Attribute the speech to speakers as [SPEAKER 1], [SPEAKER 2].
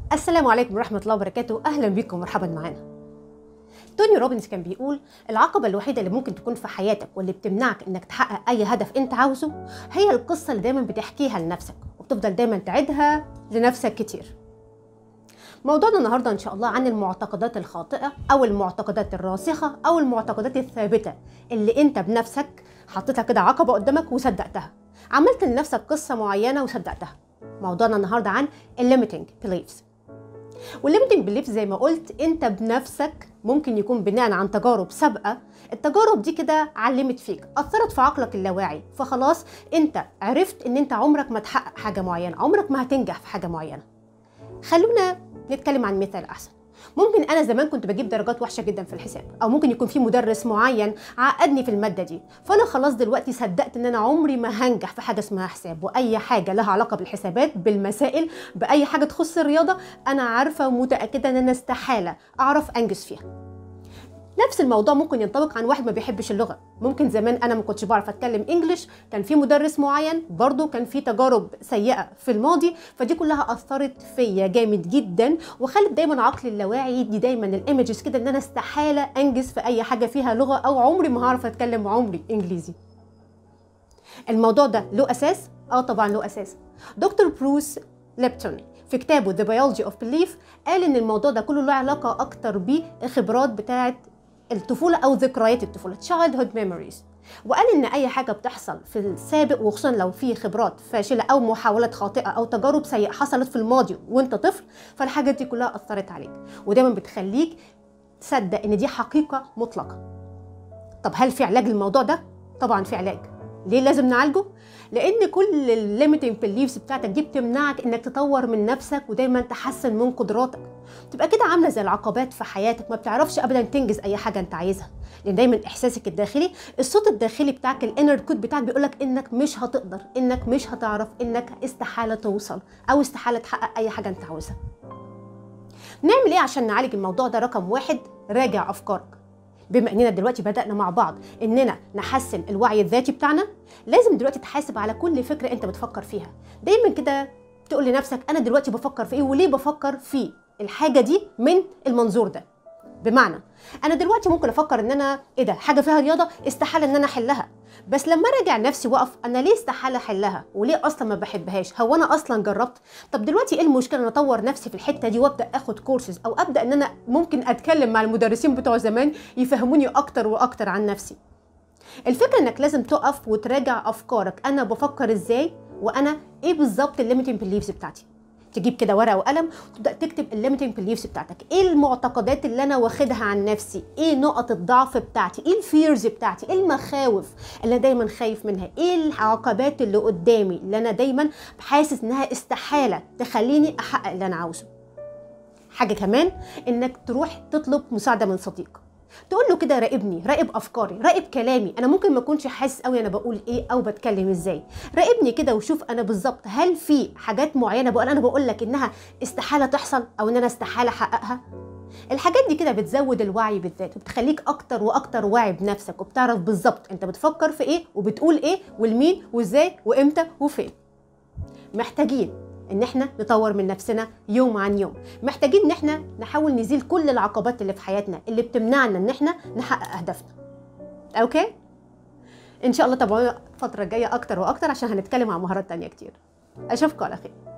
[SPEAKER 1] السلام عليكم ورحمة الله وبركاته أهلا بكم ومرحبا معانا توني روبنز كان بيقول العقبة الوحيدة اللي ممكن تكون في حياتك واللي بتمنعك انك تحقق اي هدف انت عاوزه هي القصة اللي دايما بتحكيها لنفسك وبتفضل دايما تعيدها لنفسك كتير موضوعنا النهارده ان شاء الله عن المعتقدات الخاطئه او المعتقدات الراسخه او المعتقدات الثابته اللي انت بنفسك حطيتها كده عقبه قدامك وصدقتها عملت لنفسك قصه معينه وصدقتها موضوعنا النهارده عن الليميتنج بيليفز والليميتنج بيليفز زي ما قلت انت بنفسك ممكن يكون بناء عن تجارب سابقه التجارب دي كده علمت فيك اثرت في عقلك اللاواعي فخلاص انت عرفت ان انت عمرك ما تحقق حاجه معينه عمرك ما هتنجح في حاجه معينه خلونا نتكلم عن مثال احسن ممكن انا زمان كنت بجيب درجات وحشه جدا في الحساب او ممكن يكون في مدرس معين عقدني في الماده دي فانا خلاص دلوقتي صدقت ان انا عمري ما هنجح في حاجه اسمها حساب واي حاجه لها علاقه بالحسابات بالمسائل باي حاجه تخص الرياضه انا عارفه ومتاكده ان انا استحاله اعرف انجز فيها نفس الموضوع ممكن ينطبق عن واحد ما بيحبش اللغه ممكن زمان انا ما كنتش بعرف اتكلم انجليش كان في مدرس معين برضو كان في تجارب سيئه في الماضي فدي كلها اثرت فيا جامد جدا وخلت دايما عقلي اللاواعي يدي دايما الايمجز كده ان انا استحاله انجز في اي حاجه فيها لغه او عمري ما هعرف اتكلم عمري انجليزي الموضوع ده له اساس اه طبعا له اساس دكتور بروس ليبتون في كتابه The Biology of Belief قال ان الموضوع ده كله له علاقه اكتر بالخبرات بتاعه الطفولة أو ذكريات الطفولة childhood memories وقال إن أي حاجة بتحصل في السابق وخصوصا لو في خبرات فاشلة أو محاولات خاطئة أو تجارب سيئة حصلت في الماضي وأنت طفل فالحاجات دي كلها أثرت عليك ودايما بتخليك تصدق إن دي حقيقة مطلقة طب هل في علاج للموضوع ده؟ طبعا في علاج ليه لازم نعالجه؟ لان كل الليميتنج بيليفز بتاعتك دي بتمنعك انك تطور من نفسك ودايما تحسن من قدراتك تبقى كده عامله زي العقبات في حياتك ما بتعرفش ابدا تنجز اي حاجه انت عايزها لان دايما احساسك الداخلي الصوت الداخلي بتاعك الانر كود بتاعك بيقولك انك مش هتقدر انك مش هتعرف انك استحاله توصل او استحاله تحقق اي حاجه انت عاوزها نعمل ايه عشان نعالج الموضوع ده رقم واحد راجع افكارك بما اننا دلوقتي بدانا مع بعض اننا نحسن الوعي الذاتي بتاعنا لازم دلوقتي تحاسب على كل فكره انت بتفكر فيها دايما كده تقول لنفسك انا دلوقتي بفكر في ايه وليه بفكر في الحاجه دي من المنظور ده بمعنى انا دلوقتي ممكن افكر ان انا ايه ده حاجه فيها رياضه استحاله ان انا احلها بس لما راجع نفسي واقف انا ليه استحاله احلها وليه اصلا ما بحبهاش هو انا اصلا جربت طب دلوقتي ايه المشكله ان اطور نفسي في الحته دي وابدا اخد كورسز او ابدا ان انا ممكن اتكلم مع المدرسين بتوع زمان يفهموني اكتر واكتر عن نفسي الفكره انك لازم تقف وتراجع افكارك انا بفكر ازاي وانا ايه بالظبط الليميتنج بيليفز بتاعتي تجيب كده ورقه وقلم وتبدا تكتب الليميتنج بيليفز بتاعتك ايه المعتقدات اللي انا واخدها عن نفسي ايه نقط الضعف بتاعتي ايه الفيرز بتاعتي ايه المخاوف اللي انا دايما خايف منها ايه العقبات اللي قدامي اللي انا دايما حاسس انها استحاله تخليني احقق اللي انا عاوزه حاجه كمان انك تروح تطلب مساعده من صديق تقول له كده راقبني راقب افكاري راقب كلامي انا ممكن ما اكونش حاسس قوي انا بقول ايه او بتكلم ازاي راقبني كده وشوف انا بالظبط هل في حاجات معينه بقول انا بقول لك انها استحاله تحصل او ان انا استحاله احققها الحاجات دي كده بتزود الوعي بالذات وبتخليك اكتر واكتر واعي بنفسك وبتعرف بالظبط انت بتفكر في ايه وبتقول ايه والمين وازاي وامتى وفين محتاجين ان احنا نطور من نفسنا يوم عن يوم محتاجين ان احنا نحاول نزيل كل العقبات اللي في حياتنا اللي بتمنعنا ان احنا نحقق اهدافنا اوكي ان شاء الله تابعونا الفتره الجايه اكتر واكتر عشان هنتكلم عن مهارات تانية كتير اشوفكم على خير